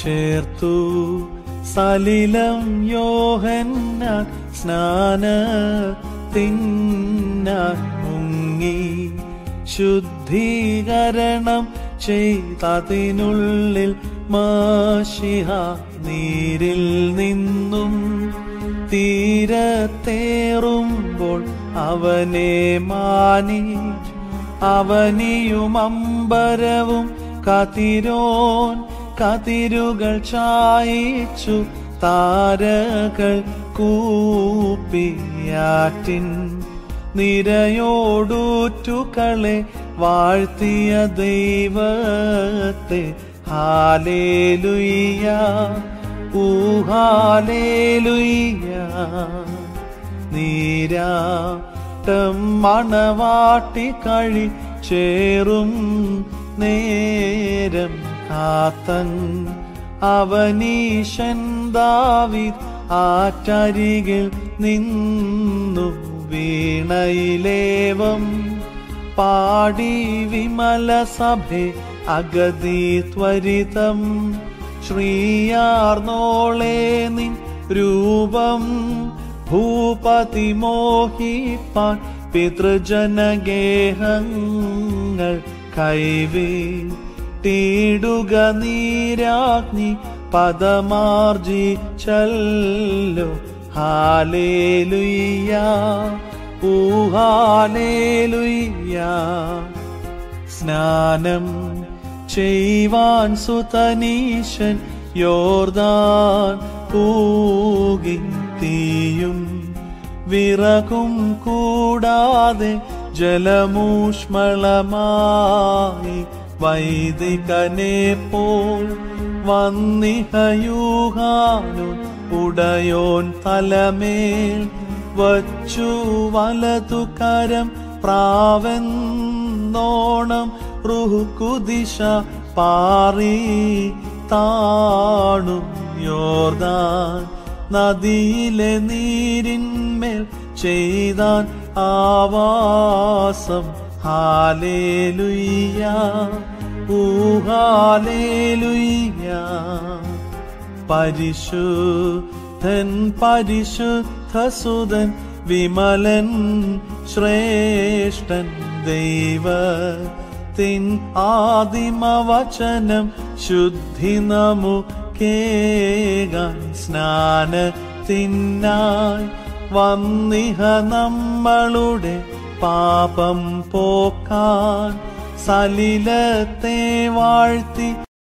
ചേർത്തു സലിലം യോഹന്നാൻ സ്നാന തിന്നാൻ മുങ്ങി ശുദ്ധീകരണം ചെയ്തതിനുള്ളിൽ മാഷിഹ നീരിൽ നിന്നും തീരത്തേറുമ്പോൾ അവനെ മാനി അവനിയും അമ്പരവും കതിരോൻ കതിരുകൾ ചായിച്ചു താരകൾ കൂപ്പിയാറ്റിൻ നിരയോടൂറ്റുകളെ വാഴ്ത്തിയ ദൈവത്തെ ഹാലേലുയ്യ ഊഹാലേലുയ്യ നീരാട്ടം മണവാട്ടി കഴി ചേറും നേരം കാത്തൻ അവനീശൻ ദാവിദ് ആറ്റരികിൽ നിന്നു വീണയിലേവം പാടി വിമല സഭെ അഗതി ത്വരിതം ശ്രീയാർന്നോളെ നിൻ രൂപം ഭൂപതി മോഹിപ്പാൻ പിതൃജനഗേഹങ്ങൾ കൈവിട്ടിടുക നീരാഗ്നി പദമാർജി ചല്ലോ ഹാലേലുയ്യ ഊഹാലേലുയ്യ സ്നാനം ചെയ്യുവാൻ സുതനീശൻ യോർദാൻ പൂകി തീയും വിറകും കൂടാതെ ജലമൂഷ്മളമായി വൈദികനെ പോൽ വന്നിഹയൂഹാനു ഉടയോൻ തലമേൽ വച്ചു വലതു കരം പ്രാവെന്നോണം റുഹുക്കുദിശ പാറി താണു യോർദാൻ നദിയിലെ നീരിന്മേൽ ചെയ്താൻ ആവാസം ഹാലേലുയ്യ ഊഹാലേലുയ്യ പരിശുദ്ധൻ പരിശുദ്ധസുതൻ വിമലൻ ശ്രേഷ്ഠൻ ദൈവ തിൻ ആദിമവചനം ശുദ്ധി നമുക്കേകാൻ സ്നാനത്തിനായി വന്നിഹ നമ്മളുടെ പാപം പോക്കാൻ സലിലത്തെ വാഴ്ത്തി